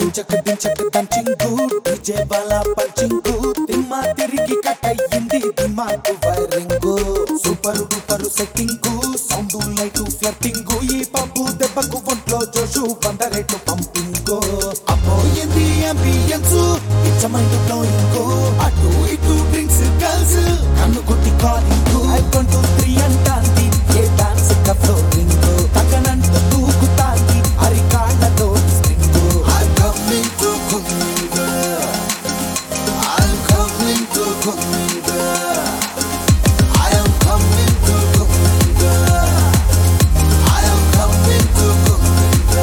దించక దించక దంచింగు DJ వాళ్ళ పంచింగు తిమ్మా తిరిగి cut అయ్యింది దిమాకు wiring super duper setting sound light ఫ్లట్టింగ్ ఈ పప్పు దెబ్బకు ఒంట్లో జోషు బందరేటు పంపింగు అపోయింది అంబియన్స్ ఇచ్చమైంది బ్లోయింగ్ అటు ఇటు డ్రింక్స్ గర్ల్స్ కన్ను కొట్టి calling I one two three అంటాంది ఏ డాన్స్ ఫ్లోరింగ్ తగ్గనంత దూకుతాంది అరికాళ్ళతో string I'm coming to Kunga I'm coming to Kunga I am coming to Kunga I am coming to Kunga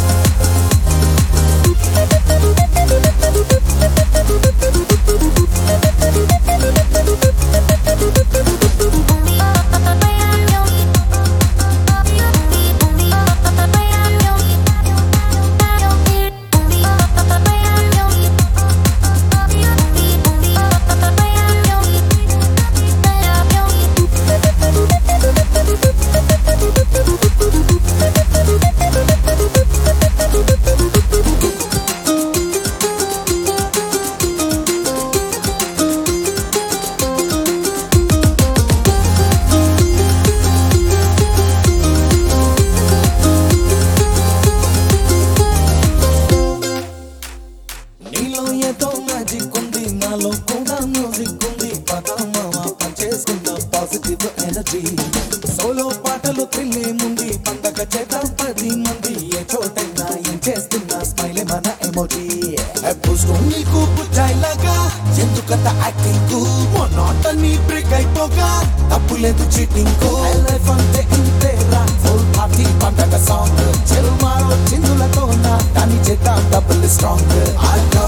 నీలో ఏదో మ్యాజిక్ ఉంది నాలో కూడా మ్యూజిక్ ఉంది పద మామ పనిచేసుకుందాం పాజిటివ్ ఎనర్జీ సోలో పాటలు థ్రిల్లేముంది పండగ చేద్దాం పది మంది ఏ చోటైనా ఏం చేస్తున్నా స్మైలే మన ఎమోజీ నీకు బుజ్జాయిలాగా ఎందుకంత యాక్టింగ్ మొన్నోటని బ్రేక్ అయిపోగా తప్పు లేదు చీటింగ్ లైఫ్ అంతే ఇంతేరా ఫుల్ పార్టీ పండగ సాంగ్ చెరుమారో చిందులతో నా దాని చేద్దాం డబుల్ స్ట్రాంగ్ I